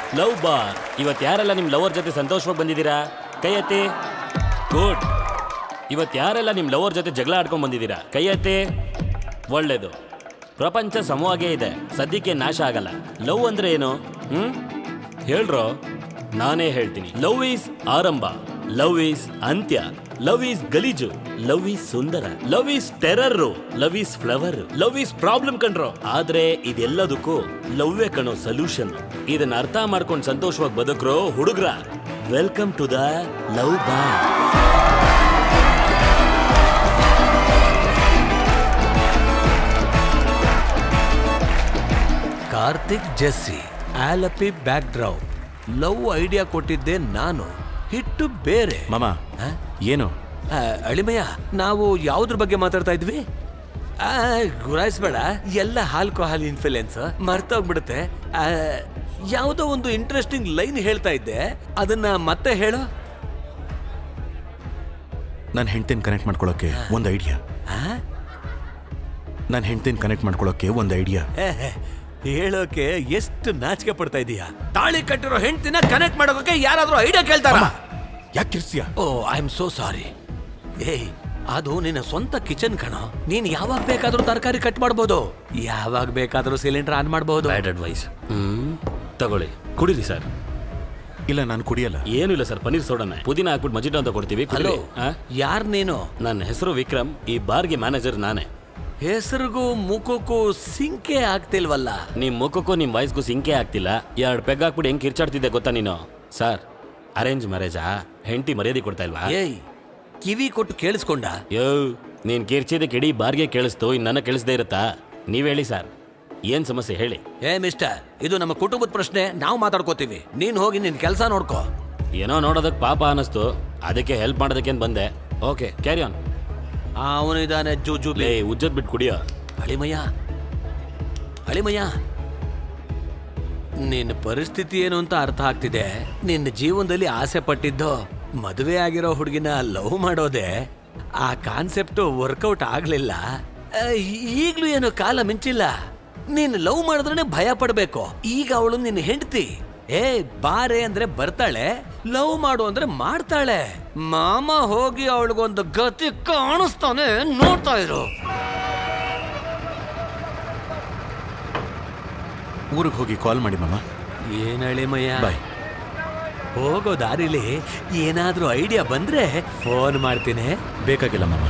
Love bar ಇವತ್ತು ಯಾರೆಲ್ಲ ನಿಮ್ಮ ಲವರ್ ಜೊತೆ ಸಂತೋಷವಾಗಿ ಬಂದಿದ್ದೀರಾ ಕೈ ಎತ್ತಿ ಗುಡ್ ಇವತ್ತು ಯಾರೆಲ್ಲ ನಿಮ್ಮ ಲವರ್ ಜೊತೆ ಜಗಳ ಆಡ್ಕೊಂಡು ಬಂದಿದ್ದೀರಾ ಕೈ ಎತ್ತಿ ಒಳ್ಳೇದು ಪ್ರಪಂಚ ಸಮವಾಗೇ ಇದೆ ಸದ್ಯಕ್ಕೆ ನಾಶ ಆಗಲ್ಲ ಲವ್ ಅಂದ್ರೆ ಏನು ಹ್ಮ್ ಹೇಳ್ರೋ ನಾನೇ ಹೇಳ್ತೀನಿ ಲವ್ ಈಸ್ ಆರಂಭ ಲವ್ ಈಸ್ ಅಂತ್ಯ ಲವ್ ಈಸ್ ಗಲೀಜು ಲವ್ ಈಸ್ ಸುಂದರ love is terror love is flower love is problem ಕಂಡ್ರೋ ಆದ್ರೆ ಇದೆಲ್ಲದಕ್ಕೂ ಲವ್ವೇ ಕಣೋ ಸೊಲ್ಯೂಷನ್ ಇದನ್ನ ಅರ್ಥ ಮಾಡ್ಕೊಂಡು ಸಂತೋಷವಾಗಿ ಬದುಕ್ರೋ ಹುಡುಗ್ರ ವೆಲ್ಕಮ್ ಟು ದ ಲವ್ ಬಾ ಕಾರ್ತಿಕ್ ಜೆಸ್ಸಿ ಆಲಪಿ ಬ್ಯಾಕ್ ಡ್ರೌ ಲವ್ ಐಡಿಯಾ ಕೊಟ್ಟಿದ್ದೆ ನಾನು ಹಿಟ್ಟು ಬೇರೆ ಮಾಮ ಏನು ಆ, ಅಳಿಮಯ್ಯ ನಾವು ಯಾವ್ದ್ರ ಬಗ್ಗೆ ಮಾತಾಡ್ತಾ ಇದ್ವಿ ಆ, ಗುರಾಯಿಸ್ಬೇಡ ಎಲ್ಲ ಆಲ್ಕೋಹಾಲ್ ಇನ್ಫ್ಲುಯೆನ್ಸ್ ಮರ್ತೋಗ್ಬಿಡುತ್ತೆ ಆ, ಯಾವುದೋ ಒಂದು ಇಂಟ್ರೆಸ್ಟಿಂಗ್ ಲೈನ್ ಹೇಳ್ತಾ ಇದ್ದೆ ಅದನ್ನ ಮತ್ತೆ ಹೇಳು ನನ್ನ ಹೆಂಡ್ತಿನ ಕನೆಕ್ಟ್ ಮಾಡ್ಕೊಳ್ಳೋಕೆ ಒಂದು ಐಡಿಯಾ ನನ್ನ ಹೆಂಡ್ತಿನ ಕನೆಕ್ಟ್ ಮಾಡ್ಕೊಳ್ಳೋಕೆ ಒಂದು ಐಡಿಯಾ ಏ, ಹೇಳೋಕೆ ಎಷ್ಟು ನಾಚಿಕೆ ಪಡ್ತಾ ಇದೀಯಾ ತಾಳಿ ಕಟ್ಟಿರೋ ಹೆಂಡ್ತಿನ ಕನೆಕ್ಟ್ ಮಾಡೋಕೆ ಯಾರಾದ್ರೂ ಐಡಿಯಾ ಕೇಳ್ತಾರ ಯಾಕೆ ಕಿರ್ಸಿಯಾ oh I am so sorry ಏಯ್ ಅದು ನಿನ್ನ ಸ್ವಂತ ಕಿಚನ್ ಕಣ ನೀನ್ ಯಾವಾಗ ಬೇಕಾದ್ರೂ ತರಕಾರಿ ಕಟ್ ಮಾಡ್ಬೋದು ಯಾವಾಗ ಬೇಕಾದ್ರೂ ಸಿಲಿಂಡರ್ ಆನ್ ಮಾಡಬಹುದು ಬ್ಯಾಡ್ ಅಡ್ವೈಸ್ ಹ್ಮ್ ತಗೊಳ್ಳಿ ಕುಡೀರಿ ಸರ್ ಇಲ್ಲ ನಾನು ಕುಡಿಯಲ್ಲ ಏನು ಇಲ್ಲ ಸರ್ ಪನ್ನೀರ್ ಸೋಡನೆ ಪುದೀನ ಹಾಕ್ಬಿಟ್ಟು ಮಜಿಟ ಅಂತ ಕೊಡ್ತೀವಿ ಹಲೋ ಕುಡೀರಿ. ಆ? ಯಾರ್ ನೀನು ನನ್ನ ಹೆಸರು ವಿಕ್ರಮ್ ಈ ಬಾರ್ಗೆ ಮ್ಯಾನೇಜರ್ ನಾನೇ ಹೆಸರಿಗೂ ಮುಖಕ್ಕೂ ಸಿಂಕೆ ಆಗ್ತಿಲ್ವಲ್ಲ ನಿಮ್ ಮುಖಕ್ಕೂ ನಿಮ್ ವಾಯ್ಸ್ಗೂ ಸಿಂಕೆ ಆಗ್ತಿಲ್ಲ ಎರಡು ಪೆಗ್ ಹಾಕ್ಬಿಟ್ಟು ಹೆಂಗ್ ಕಿರ್ಚಾಡ್ತಿದ್ದೆ ಗೊತ್ತಾ ನೀನು ಸರ್ ಅರೇಂಜ್ ಮ್ಯಾರೇಜಾ ಹೆಂಡತಿ ಮರ್ಯಾದೆ ಕೊಡ್ತಾ ಇಲ್ವಾ ಏಯ್ ಕಿವಿ ಕೊಟ್ಟು ಕೇಳಿಸ್ಕೊಂಡ ಯೋ ನೀನ್ ಕಿರ್ಚಿದ್ದಕ್ಕೆ ಇಡೀ ಬಾರ್ಗೆ ಕೇಳಿಸ್ತು ಇನ್ನು ನನ್ನ ಕೇಳಿಸ್ದೇ ಇರುತ್ತಾ ನೀವ್ ಹೇಳಿ ಸರ್ ಏನ್ ಸಮಸ್ಯೆ ಹೇಳಿ ಏ ಮಿಸ್ಟರ್ ಇದು ನಮ್ಮ ಕುಟುಂಬದ ಪ್ರಶ್ನೆ ನಾವು ಮಾತಾಡ್ಕೋತೀವಿ ನೀನ್ ಹೋಗಿ ನಿನ್ ಕೆಲಸ ನೋಡ್ಕೋ ಏನೋ ನೋಡೋದಕ್ಕೆ ಪಾಪ ಅನಿಸ್ತು ಅದಕ್ಕೆ ಹೆಲ್ಪ್ ಮಾಡೋದಕ್ಕೆ ಅಂತ ಬಂದೆ ಓಕೆ ಕ್ಯಾರಿ ಆನ್ ಅವನಿದಾನೆ ಜೂಜು ಲೇ ಉಜ್ಜದ್ ಬಿಟ್ಟು ಕುಡಿಯೋ ಅಳಿಮಯ್ಯ ಅಳಿಮಯ್ಯ ನಿನ್ನ ಪರಿಸ್ಥಿತಿ ಏನು ಅಂತ ಅರ್ಥ ಆಗ್ತಿದೆ ನಿನ್ನ ಜೀವನದಲ್ಲಿ ಆಸೆ ಪಟ್ಟಿದ್ದು ಮದುವೆ ಆಗಿರೋ ಹುಡುಗಿನ ಲವ್ ಮಾಡೋದೆ ಆ ಕಾನ್ಸೆಪ್ಟ್ ವರ್ಕೌಟ್ ಆಗ್ಲಿಲ್ಲ ಆ, ಈಗ್ಲೂ ಏನು ಕಾಲ ಮಿಂಚಿಲ್ಲ ನೀನ್ ಲವ್ ಮಾಡಿದ್ರೆ ಭಯ ಪಡ್ಬೇಕು ಈಗ ಅವಳು ನಿನ್ನ ಹೆಂಡತಿ ಏ ಬಾರೆ ಅಂದ್ರೆ ಬರ್ತಾಳೆ ಲವ್ ಮಾಡು ಅಂದ್ರೆ ಮಾಡ್ತಾಳೆ ಮಾಮ ಹೋಗಿ ಅವಳಿಗೊಂದು ಗತಿ ಕಾಣಿಸ್ತಾನೆ ನೋಡ್ತಾ ಇರು ಊರಿಗೆ ಹೋಗಿ ಕಾಲ್ ಮಾಡಿ ಮಾಮ ಏನ್ ಅಳಿಮಯ್ಯ ಬಾಯ್ ಹೋಗೋ ದಾರಿಲಿ ಏನಾದ್ರೂ ಐಡಿಯಾ ಬಂದ್ರೆ ಫೋನ್ ಮಾಡ್ತೀನಿ ಬೇಕಾಗಿಲ್ಲ ಮಾಮ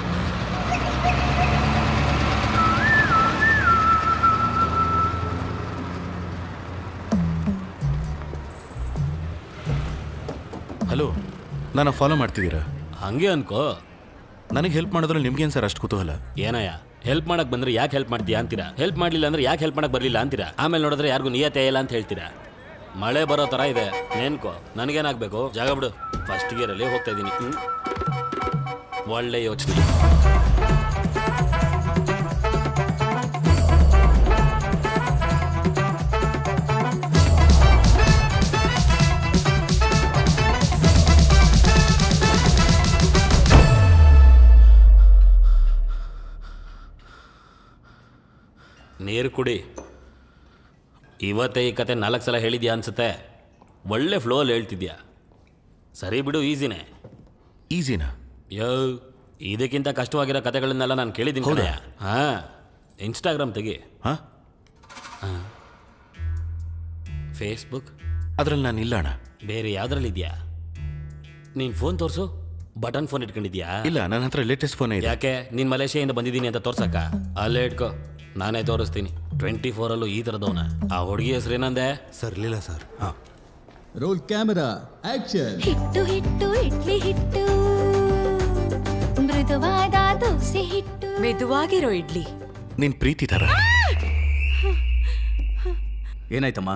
ಹಲೋ ನಾನು ಫಾಲೋ ಮಾಡ್ತಿದ್ದೀರಾ ಹಂಗೆ ಅನ್ಕೋ ನನಗೆ ಹೆಲ್ಪ್ ಮಾಡಿದ್ರೆ ನಿಮ್ಗೇನು ಸರ್ ಅಷ್ಟು ಕುತೂಹಲ ಏನಯ್ಯ ಹೆಲ್ಪ್ ಮಾಡಕ್ ಬಂದ್ರೆ ಯಾಕೆ ಹೆಲ್ಪ್ ಮಾಡ್ತೀಯಾ ಅಂತೀರಾ ಹೆಲ್ಪ್ ಮಾಡ್ಲಿಲ್ಲ ಅಂದ್ರೆ ಯಾಕೆ ಹೆಲ್ಪ್ ಮಾಡಕ್ ಬರ್ಲಿಲ್ಲ ಅಂತೀರಾ ಆಮೇಲೆ ನೋಡಿದ್ರೆ ಯಾರಿಗೂ ನಿಯತೆ ಇಲ್ಲ ಅಂತ ಹೇಳ್ತೀರಾ ಮಳೆ ಬರೋ ತರ ಇದೆ ನೇನ್ಕೋ ನನಗೇನಾಗ್ಬೇಕು ಜಾಗ ಬಿಡು ಫಸ್ಟ್ ಗಿಯರಲ್ಲಿ ಹೋಗ್ತಾ ಇದ್ದೀನಿ ಹ್ಮ್? ಒಳ್ಳೆ ಯೋಚನೆ ನೀರು ಕುಡಿ ಇವತ್ತೇ ಈ ಕತೆ ನಾಲ್ಕು ಸಲ ಹೇಳಿದ್ಯಾ ಅನ್ಸುತ್ತೆ ಒಳ್ಳೆ ಫ್ಲೋಲ್ಲಿ ಹೇಳ್ತಿದ್ಯಾ ಸರಿ ಬಿಡು ಈಸಿನೇ ಈಸಿನಾ ಯೋ ಇದಕ್ಕಿಂತ ಕಷ್ಟವಾಗಿರೋ ಕತೆಗಳನ್ನೆಲ್ಲ ನಾನು ಕೇಳಿದ್ದೀನಿ ಹೌದಾ? ಕಣಯ್ಯ. ಹಾ ಇನ್ಸ್ಟಾಗ್ರಾಮ್ ತೆಗಿ ಹಾ ಫೇಸ್ಬುಕ್ ಅದ್ರಲ್ಲಿ ನಾನು ಇಲ್ಲ ಅಣ್ಣ ಬೇರೆ ಯಾವ್ದ್ರಲ್ಲಿ ಇದೆಯಾ ನೀನ್ ಫೋನ್ ತೋರ್ಸು ಬಟನ್ ಫೋನ್ ಇಟ್ಕೊಂಡಿದ್ಯಾ ಇಲ್ಲ ನನ್ನ ಹತ್ರ ಲೇಟೆಸ್ಟ್ ಫೋನ್ ಇದೆ ಯಾಕೆ ನೀನ್ ಮಲೇಷಿಯಾದಿಂದ ಬಂದಿದ್ದೀನಿ ಅಂತ ತೋರ್ಸಕ್ಕ ಅಲ್ಲೇ ಇಟ್ಕೋ ನಾನೇ ತೋರಿಸ್ತೀನಿ ಟ್ವೆಂಟಿ ಫೋರಲ್ಲೂ ಈ ಥರದವನ ಆ ಹುಡುಗಿ ಹೆಸರು ಏನಂದೆ ಸರ್ ಇರ್ಲಿಲ್ಲ ಸರ್ ಹಾಂ ರೋಲ್ ಕ್ಯಾಮೆರಾ ಆಕ್ಷನ್ ಹಿಟ್ಟು ಹಿಟ್ಟು ಇಡ್ಲಿ ಹಿಟ್ಟು ಮೃದುವಾದ ದೋಸೆ ಹಿಟ್ಟು ಮೆದುವಾಗಿರೋ ಇಡ್ಲಿ ನಿನ್ ಪ್ರೀತಿ ಥರ ಏನಾಯ್ತಮ್ಮ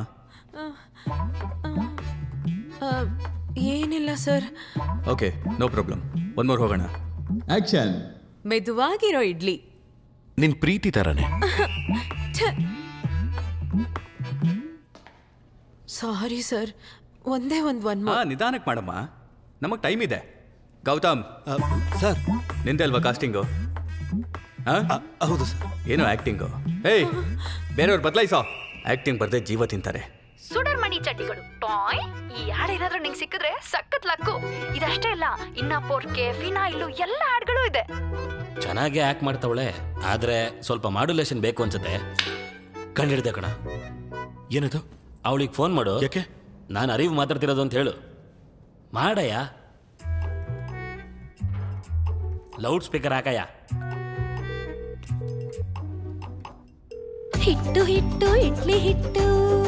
ಆ, ಏನಿಲ್ಲ sir okay no problem one more ಹೋಗೋಣ ಆಕ್ಷನ್ ಮೆದುವಾಗಿರೋ ಇಡ್ಲಿ ನಿನ್ ಪ್ರೀತಿ ಥರನೇ ಸಾರಿ ಸರ್ ಒಂದೇ ಒಂದು ಒನ್ ಹಾಂ ನಿಧಾನಕ್ಕೆ ಮಾಡಮ್ಮ ನಮಗೆ ಟೈಮ್ ಇದೆ ಗೌತಮ್ ಸರ್ ನಿಂದೆ ಅಲ್ವಾ ಕಾಸ್ಟಿಂಗು ಹಾಂ ಹೌದು ಸರ್ ಏನು ಆ್ಯಕ್ಟಿಂಗು ಏಯ್ ಬೇರೆಯವ್ರು ಬದಲಾಯಿಸೋ ಆ್ಯಕ್ಟಿಂಗ್ ಬರ್ದೆ ಜೀವ ತಿಂತಾರೆ ಸುಡರ್ ಮಣಿ ಚಟ್ನಿ ಚಡ್ಡಿಗಳು ಟಾಯ್ ಈ ಹಾಡ್ ಏನಾದ್ರೂ ನಿಂಗೆ ಸಿಕ್ಕಿದ್ರೆ ಸಖತ್ ಲಕ್ಕು ಇದಷ್ಟೇ ಇಲ್ಲ ಇನ್ನ ಪೋರ್ಕೆ ಫಿನಾಯಿಲು ಎಲ್ಲ ಹಾಡ್ಗಳು ಇದೆ ಚೆನ್ನಾಗಿ ಆಕ್ಟ್ ಮಾಡ್ತಾವಳೆ ಆದ್ರೆ ಸ್ವಲ್ಪ ಮಾಡ್ಯುಲೇಷನ್ ಬೇಕು ಅನ್ಸುತ್ತೆ ಕಂಡಿಡ್ದೆ ಕಣ ಏನದು ಅವಳಿಗೆ ಫೋನ್ ಮಾಡು ಯಾಕೆ ನಾನು ಅರಿವು ಮಾತಾಡ್ತಿರೋದು ಅಂತ ಹೇಳು ಮಾಡಯ್ಯ ಲೌಡ್ ಸ್ಪೀಕರ್ ಹಾಕಯ್ಯ ಹಿಟ್ಟು ಹಿಟ್ಟು ಇಡ್ಲಿ ಹಿಟ್ಟು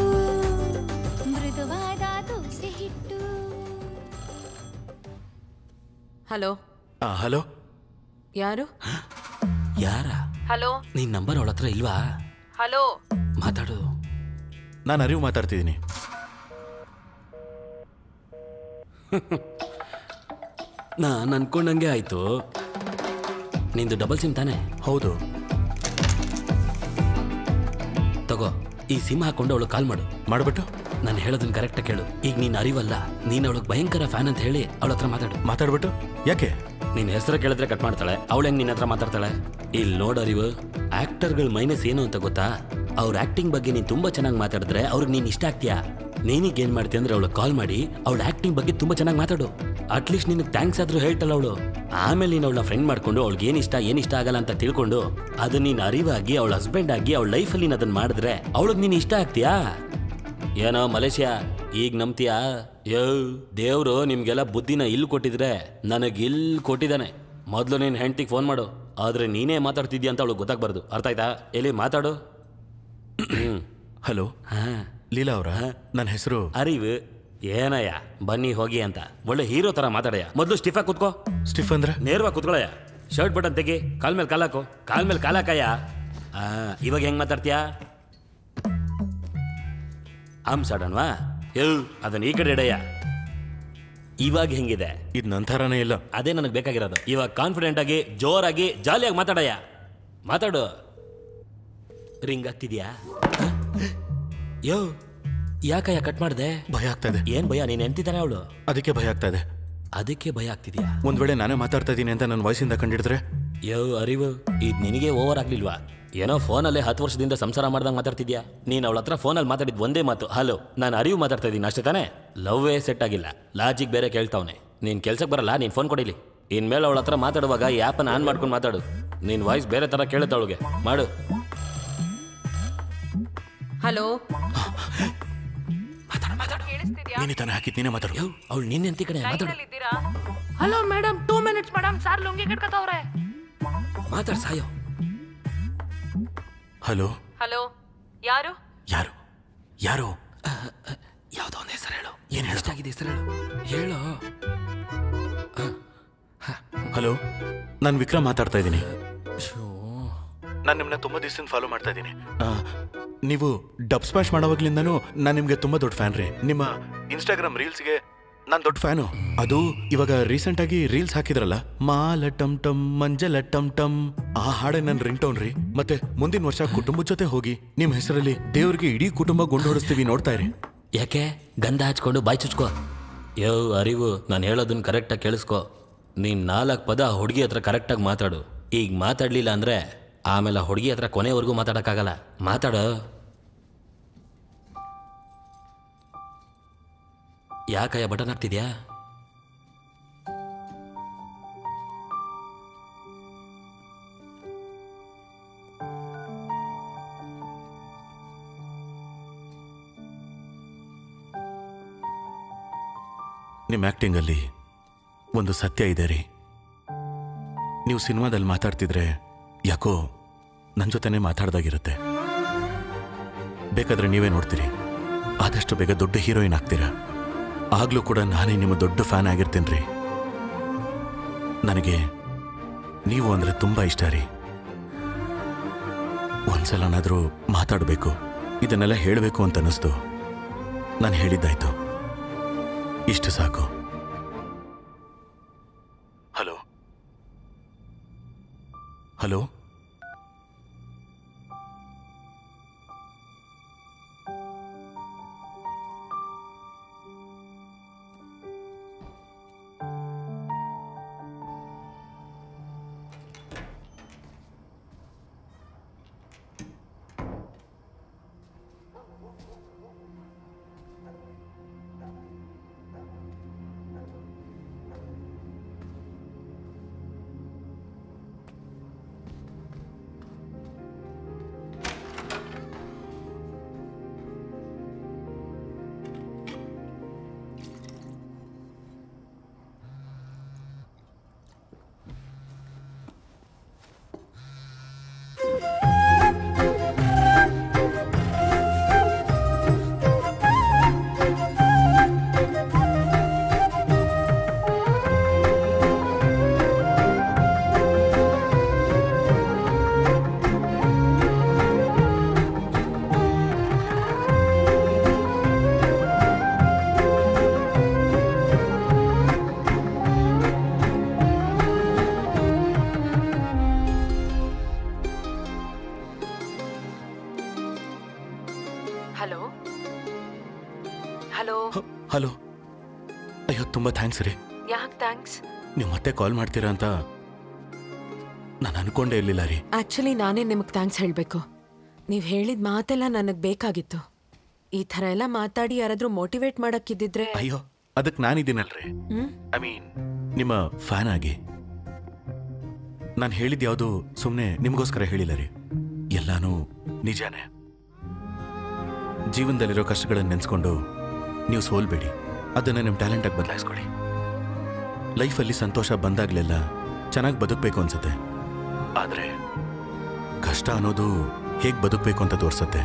ಮೃದುವಾದ ದೋಸೆ ಹಿಟ್ಟು ಹಲೋ ಆ, ಹಲೋ ಯಾರು ಯಾರ ಹಲೋ ನಿನ್ ನಂಬರ್ ಅವಳ ಹತ್ರ ಇಲ್ವಾ ಹಲೋ ಮಾತಾಡು ನಾನು ಅರಿವು ಮಾತಾಡ್ತಿದ್ದೀನಿ ನಾನು ಅನ್ಕೊಂಡಂಗೆ ಆಯ್ತು ನಿಂದು ಡಬಲ್ ಸಿಮ್ ತಾನೆ ಹೌದು ತಗೋ ಈ ಸಿಮ್ ಹಾಕೊಂಡು ಅವಳು ಕಾಲ್ ಮಾಡು ಮಾಡ್ಬಿಟ್ಟು ನಾನು ಹೇಳೋದನ್ನ ಕರೆಕ್ಟ್ ಕೇಳು ಈಗ ನೀನ್ ಅರಿವಲ್ಲ ನೀನ್ ಅವಳಿಗೆ ಭಯಂಕರ ಫ್ಯಾನ್ ಅಂತ ಹೇಳಿ ಅವಳ ಹತ್ರ ಮಾತಾಡು ಮಾತಾಡ್ಬಿಟ್ಟು ಯಾಕೆ ನಿನ್ನ ಹೆಸರು ಕೇಳಿದ್ರೆ ಕಟ್ ಮಾಡ್ತಾಳೆ ಅವಳು ಹೆಂಗ್ ನಿನ್ನ ಹತ್ರ ಮಾತಾಡ್ತಾಳೆ ಇಲ್ಲಿ ನೋಡ್ ಅರಿವು ಆಕ್ಟರ್ಗಳ ಮೈನಸ್ ಏನು ಅಂತ ಗೊತ್ತಾ ಅವ್ರ ಆಕ್ಟಿಂಗ್ ಬಗ್ಗೆ ನೀನ್ ತುಂಬಾ ಚೆನ್ನಾಗಿ ಮಾತಾಡಿದ್ರೆ ಅವ್ರಿಗೆ ನೀನ್ ಇಷ್ಟ ಆಗ್ತೀಯಾ ನೀನೀಗ ಏನ್ ಮಾಡ್ತೀಯ ಅಂದ್ರೆ ಅವಳು ಕಾಲ್ ಮಾಡಿ ಅವಳ ಆಕ್ಟಿಂಗ್ ಬಗ್ಗೆ ತುಂಬಾ ಚೆನ್ನಾಗಿ ಮಾತಾಡು ಅಟ್ಲೀಸ್ಟ್ ನಿನಗೆ ಥ್ಯಾಂಕ್ಸ್ ಆದ್ರೂ ಹೇಳ್ತಾಳ ಅವಳು ಆಮೇಲೆ ನೀನು ಅವಳ ಫ್ರೆಂಡ್ ಮಾಡ್ಕೊಂಡು ಅವಳಿಗೆ ಏನ್ ಇಷ್ಟ ಏನ್ ಇಷ್ಟ ಆಗಲ್ಲ ಅಂತ ತಿಳ್ಕೊಂಡು ಅದು ನೀನ್ ಅರಿವಾಗಿ ಅವಳ ಹಸ್ಬೆಂಡ್ ಆಗಿ ಅವಳ ಲೈಫಲ್ಲಿ ನೀನ್ ಅದನ್ನ ಮಾಡಿದ್ರೆ ಅವಳಿಗೆ ನೀನ್ ಇಷ್ಟ ಆಗ್ತೀಯಾ ಏನೋ ಮಲೇಷ್ಯಾ ಈಗ ನಂಬ್ತೀಯಾ ಯೋ ದೇವ್ರು ನಿಮ್ಗೆಲ್ಲ ಬುದ್ಧಿನ ಇಲ್ಲಿ ಕೊಟ್ಟಿದ್ರೆ ನನಗೆ ಇಲ್ಲಿ ಕೊಟ್ಟಿದ್ದಾನೆ ಮೊದಲು ನೀನು ಹೆಂಡ್ತಿಗೆ ಫೋನ್ ಮಾಡು ಆದ್ರೆ ನೀನೇ ಮಾತಾಡ್ತಿದ್ಯಾ ಅಂತ ಅವಳು ಗೊತ್ತಾಗ್ಬಾರ್ದು ಅರ್ಥ ಆಯ್ತಾ ಎಲ್ಲಿ ಮಾತಾಡು ಹ್ಮ್. ಹಲೋ ಹಾ ಲೀಲಾ ಅವರ ನನ್ನ ಹೆಸರು ಅರಿವು ಏನಯ್ಯ ಬನ್ನಿ ಹೋಗಿ ಅಂತ ಒಳ್ಳೆ ಹೀರೋ ತರ ಮಾತಾಡಯ್ಯ ಮೊದಲು ಸ್ಟಿಫಾ ಕುತ್ಕೋ ಸ್ಟಿಫ್ ಅಂದ್ರೆ ನೇರವಾಗಿ ಕುತ್ಕೊಳ್ಳಯ್ಯ ಶರ್ಟ್ ಬಟನ್ ತೆಗಿ ಕಾಲ್ ಮೇಲೆ ಕಾಲಾಕು ಕಾಲ್ ಮೇಲೆ ಕಾಲಾಕಯ್ಯ ಆ, ಇವಾಗ ಹೆಂಗ್ ಮಾತಾಡ್ತೀಯಾ ಆಮ್ ಸಡನ್ವಾ ಎಲ್ ಅದನ್ನ ಈ ಕಡೆ ಇಡಯ್ಯ ಇವಾಗ ಹೆಂಗಿದೆ ಇದು ನನ್ನ ಥರನೇ ಇಲ್ಲ ಅದೇ ನನಗೆ ಬೇಕಾಗಿರೋದು ಇವಾಗ ಕಾನ್ಫಿಡೆಂಟ್ ಆಗಿ ಜೋರಾಗಿ ಜಾಲಿಯಾಗಿ ಮಾತಾಡಯ್ಯ ಮಾತಾಡು ರಿಂಗ್ ಆಗ್ತಿದ್ಯಾ ಯೋ ಯಾಕಯ್ಯ ಕಟ್ ಮಾಡ್ದೆ ಭಯ ಆಗ್ತಾ ಇದೆ ಏನ್ ಭಯ ನೀನ್ ಎಂತಿದ್ದಾನೆ ಅವಳು ಅದಕ್ಕೆ ಭಯ ಆಗ್ತಾ ಇದೆ ಅದಕ್ಕೆ ಭಯ ಆಗ್ತಿದ್ಯಾ ಒಂದ್ ವೇಳೆ ನಾನೇ ಮಾತಾಡ್ತಾ ಇದ್ದೀನಿ ಅಂತ ನನ್ನ ವಾಯ್ಸಿಂದ ಕಂಡಿಡಿದ್ರೆ ಯೋ ಅರಿವು ಇದು ನಿನಗೆ ಓವರ್ ಆಗ್ಲಿಲ್ವಾ ಏನೋ ಫೋನಲ್ಲೇ ಹತ್ತು ವರ್ಷದಿಂದ ಸಂಸಾರ ಮಾಡ್ದಂಗೆ ಮಾತಾಡ್ತಿದ್ಯಾ ನೀನು ಅವಳ ಹತ್ರ ಫೋನಲ್ಲಿ ಮಾತಾಡಿದ್ ಒಂದೇ ಮಾತು ಹಲೋ ನಾನು ಅರಿವು ಮಾತಾಡ್ತಾ ಇದ್ದೀನಿ ಅಷ್ಟೇ ತಾನೇ ಲವ್ವೇ ಸೆಟ್ ಆಗಿಲ್ಲ ಲಾಜಿಕ್ ಬೇರೆ ಕೇಳ್ತಾವನೆ ನೀನು ಕೆಲ್ಸಕ್ಕೆ ಬರಲ್ಲ ನೀನು ಫೋನ್ ಕೊಡಿಲಿ ಇನ್ಮೇಲೆ ಅವಳ ಹತ್ರ ಮಾತಾಡುವಾಗ ಈ ಆ್ಯಪನ್ನು ಆನ್ ಮಾಡ್ಕೊಂಡು ಮಾತಾಡು ನಿನ್ನ ವಾಯ್ಸ್ ಬೇರೆ ಥರ ಕೇಳುತ್ತೆ ಅವಳಿಗೆ ಮಾಡು ಹಲೋ ನೀನೇ ತಾನೇ ಹಾಕಿದ್ ನೀನೇ ಮಾತಾಡು ಯೋ ಅವಳು ನಿನ್ನ ಎಂತಿ ಕಡೆ ಮಾತಾಡು hello madam two minutes madam sir lungi ಕಟ್ಕೋತವ್ರೆ ಮಾತಾಡ್ ಸಾಯೋ ಹಲೋ ಹಲೋ ಯಾರು ಯಾರು ಯಾರು ಯಾವುದೋ ಒಂದು ಹೆಸರು ಹೇಳು ಏನ್ ಹೇಳು? ಎಷ್ಟಾಗಿದೆ ಹೆಸರು ಹೇಳು ಹೇಳು ಹಲೋ ನಾನು ವಿಕ್ರಮ್ ಮಾತಾಡ್ತಾ ಇದ್ದೀನಿ ನಾನು ನಿಮ್ಮನ್ನ ತುಂಬಾ ದಿವಸದಿಂದ ಫಾಲೋ ಮಾಡ್ತಾ ಇದ್ದೀನಿ ನೀವು ಡಬ್ ಸ್ಮ್ಯಾಶ್ ಮಾಡೋವಾಗ್ಲಿಂದನೂ ನಾನು ನಿಮಗೆ ತುಂಬಾ ದೊಡ್ಡ ಫ್ಯಾನ್ ರೀ ನಿಮ್ಮ ಇನ್ಸ್ಟಾಗ್ರಾಮ್ ರೀಲ್ಸ್ಗೆ ನಾನು ದೊಡ್ಡ ಫ್ಯಾನು ಅದು ಇವಾಗ ರೀಸೆಂಟ್ ಆಗಿ ರೀಲ್ಸ್ ಹಾಕಿದ್ರಲ್ಲ ಮಾಲ ಟಮ್ ಟಮ್ ಮಂಜಲ ಟಮ್ ಟಮ್ ಆ ಹಾಡೆ ನನ್ನ ರಿಂಗ್ ಟೋನ್ ರೀ ಮತ್ತೆ ಮುಂದಿನ ವರ್ಷ ಕುಟುಂಬದ ಜೊತೆ ಹೋಗಿ ನಿಮ್ಮ ಹೆಸರಲ್ಲಿ ದೇವ್ರಿಗೆ ಇಡೀ ಕುಟುಂಬ ಗುಂಡು ಹೊಡಿಸ್ತೀವಿ ನೋಡ್ತಾ ಇರಿ ಯಾಕೆ ಗಂಧ ಹಚ್ಕೊಂಡು ಬಾಯ್ ಚುಚ್ಕೋ ಯೋ ಅರಿವು ನಾನು ಹೇಳೋದನ್ನ ಕರೆಕ್ಟಾಗಿ ಕೇಳಿಸ್ಕೊ ನೀನು ನಾಲ್ಕು ಪದ ಆ ಹುಡುಗಿ ಹತ್ರ ಕರೆಕ್ಟಾಗಿ ಮಾತಾಡು ಈಗ ಮಾತಾಡಲಿಲ್ಲ ಅಂದರೆ ಆಮೇಲೆ ಆ ಹುಡುಗಿ ಹತ್ರ ಕೊನೆವರೆಗೂ ಮಾತಾಡೋಕ್ಕಾಗಲ್ಲ ಮಾತಾಡು ಯಾಕಯ್ಯ ಬಟನ್ ಆಗ್ತಿದ್ಯಾ ನಿಮ್ಮ ಆ್ಯಕ್ಟಿಂಗಲ್ಲಿ ಒಂದು ಸತ್ಯ ಇದೆ ರೀ ನೀವು ಸಿನಿಮಾದಲ್ಲಿ ಮಾತಾಡ್ತಿದ್ರೆ ಯಾಕೋ ನನ್ನ ಜೊತೆನೇ ಮಾತಾಡ್ದಾಗಿರುತ್ತೆ ಬೇಕಾದ್ರೆ ನೀವೇ ನೋಡ್ತೀರಿ ಆದಷ್ಟು ಬೇಗ ದೊಡ್ಡ ಹೀರೋಯಿನ್ ಆಗ್ತೀರಾ ಆಗ್ಲೂ ಕೂಡ ನಾನೇ ನಿಮ್ಮ ದೊಡ್ಡ ಫ್ಯಾನ್ ಆಗಿರ್ತೀನಿ ರೀ ನನಗೆ ನೀವು ಅಂದರೆ ತುಂಬ ಇಷ್ಟ ರೀ ಒಂದ್ಸಲನಾದರೂ ಮಾತಾಡಬೇಕು ಇದನ್ನೆಲ್ಲ ಹೇಳಬೇಕು ಅಂತ ಅನ್ನಿಸ್ತು ನಾನು ಹೇಳಿದ್ದಾಯ್ತು ಇಷ್ಟು ಸಾಕು ಹಲೋ ಹಲೋ ಹಲೋ ಅಯ್ಯೋ ತುಂಬ ಥ್ಯಾಂಕ್ಸ್ ರೀ ಯಾಕೆ ಥ್ಯಾಂಕ್ಸ್ ನೀವು ಮತ್ತೆ ಕಾಲ್ ಮಾಡ್ತೀರಾ ಅಂತ ನಾನು ಅನ್ಕೊಂಡೇ ಇರಲಿಲ್ಲ ರೀ ಆಕ್ಚುಲಿ ನಾನೇ ನಿಮಗೆ ಥ್ಯಾಂಕ್ಸ್ ಹೇಳಬೇಕು ನೀವು ಹೇಳಿದ ಮಾತೆಲ್ಲ ನನಗೆ ಬೇಕಾಗಿತ್ತು ಈ ಥರ ಎಲ್ಲ ಮಾತಾಡಿ ಯಾರಾದ್ರೂ ಮೋಟಿವೇಟ್ ಮಾಡಕ್ಕಿದ್ದಿದ್ರೆ ಅಯ್ಯೋ ಅದಕ್ಕೆ ನಾನಿದ್ದೀನಲ್ರಿ ಹ್ಮ್ ಐ ಮೀನ್ ನಿಮ್ಮ ಫ್ಯಾನ್ ಆಗಿ ನಾನು ಹೇಳಿದ ಯಾವುದು ಸುಮ್ಮನೆ ನಿಮಗೋಸ್ಕರ ಹೇಳಿಲ್ಲ ರೀ ಎಲ್ಲಾನು ನಿಜಾನೇ ಜೀವನದಲ್ಲಿರೋ ಕಷ್ಟಗಳನ್ನು ನೆನೆಸ್ಕೊಂಡು ನೀವು ಸೋಲ್ಬೇಡಿ ಅದನ್ನು ನಿಮ್ಮ ಟ್ಯಾಲೆಂಟಾಗಿ ಬದಲಾಯಿಸ್ಕೊಳ್ಳಿ ಲೈಫಲ್ಲಿ ಸಂತೋಷ ಬಂದಾಗಲೆಲ್ಲ ಚೆನ್ನಾಗಿ ಬದುಕಬೇಕು ಅನ್ಸುತ್ತೆ ಆದರೆ ಕಷ್ಟ ಅನ್ನೋದು ಹೇಗೆ ಬದುಕಬೇಕು ಅಂತ ತೋರಿಸುತ್ತೆ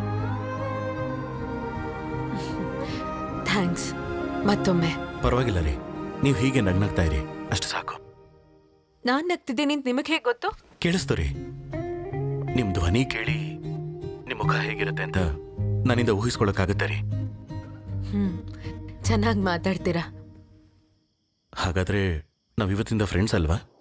ಥ್ಯಾಂಕ್ಸ್ ಮತ್ತೊಮ್ಮೆ ಪರವಾಗಿಲ್ಲ ರೀ ನೀವು ಹೀಗೆ ನಗ್ನಗ್ತಾ ಇರಿ ಅಷ್ಟು ಸಾಕು ನಾನ್ ನಗ್ತಿದ್ದೀನಿ ಅಂತ ನಿಮಗೆ ಹೇಗೆ ಗೊತ್ತು ಕೇಳಿಸ್ತು ರೀ ನಿಮ್ ಧ್ವನಿ ಕೇಳಿ ನಿಮ್ ಮುಖ ಹೇಗಿರುತ್ತೆ ಅಂತ ನನ್ನಿಂದ ಊಹಿಸ್ಕೊಳಕ್ಕಾಗುತ್ತೆ ರೀ ಹ್ಮ್ ಚೆನ್ನಾಗಿ ಮಾತಾಡ್ತೀರಾ ಹಾಗಾದ್ರೆ ನಾವ್ ಇವತ್ತಿಂದ ಫ್ರೆಂಡ್ಸ್ ಅಲ್ವಾ